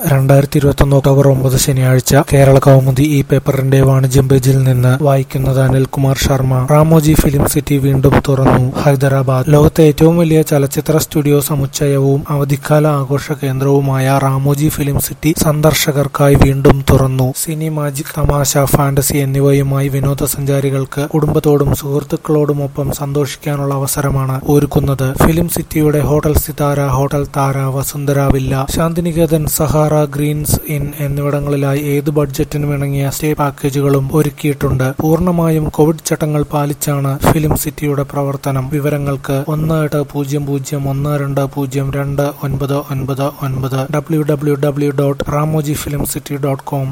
രണ്ടായിരത്തി ഇരുപത്തൊന്ന് ഒക്ടോബർ ഒമ്പത് ശനിയാഴ്ച കേരള കൗമുദി ഈ പേപ്പറിന്റെ വാണിജ്യം പേജിൽ നിന്ന് വായിക്കുന്നത് അനിൽകുമാർ ശർമ്മ റാമോജി ഫിലിം സിറ്റി വീണ്ടും തുറന്നു ഹൈദരാബാദ് ലോകത്തെ ഏറ്റവും വലിയ ചലച്ചിത്ര സ്റ്റുഡിയോ സമുച്ചയവും അവധിക്കാല ആഘോഷ കേന്ദ്രവുമായ റാമോജി ഫിലിം സിറ്റി സന്ദർശകർക്കായി വീണ്ടും തുറന്നു സിനി മാജിക് തമാശ ഫാന്റസി എന്നിവയുമായി വിനോദസഞ്ചാരികൾക്ക് കുടുംബത്തോടും സുഹൃത്തുക്കളോടുമൊപ്പം സന്തോഷിക്കാനുള്ള അവസരമാണ് ഒരുക്കുന്നത് ഫിലിം സിറ്റിയുടെ hotel Sitara hotel Tara Vasundhara villa Shantiniketan Sahara greens inn എന്നിവിടങ്ങളിലായി ഏത് ബഡ്ജറ്റിനും ഇണങ്ങിയ സ്റ്റേ പാക്കേജുകളും ഒരുക്കിയിട്ടുണ്ട് പൂർണ്ണമായും കോവിഡ് ചട്ടങ്ങൾ പാലിച്ചാണ് ഫിലിം സിറ്റിയുടെ പ്രവർത്തനം വിവരങ്ങൾക്ക് ഒന്ന് എട്ട് പൂജ്യം പൂജ്യം ഒന്ന് രണ്ട് പൂജ്യം രണ്ട് ഒൻപത് ഒൻപത് ഒൻപത് W W W dot Ramoji film city dot com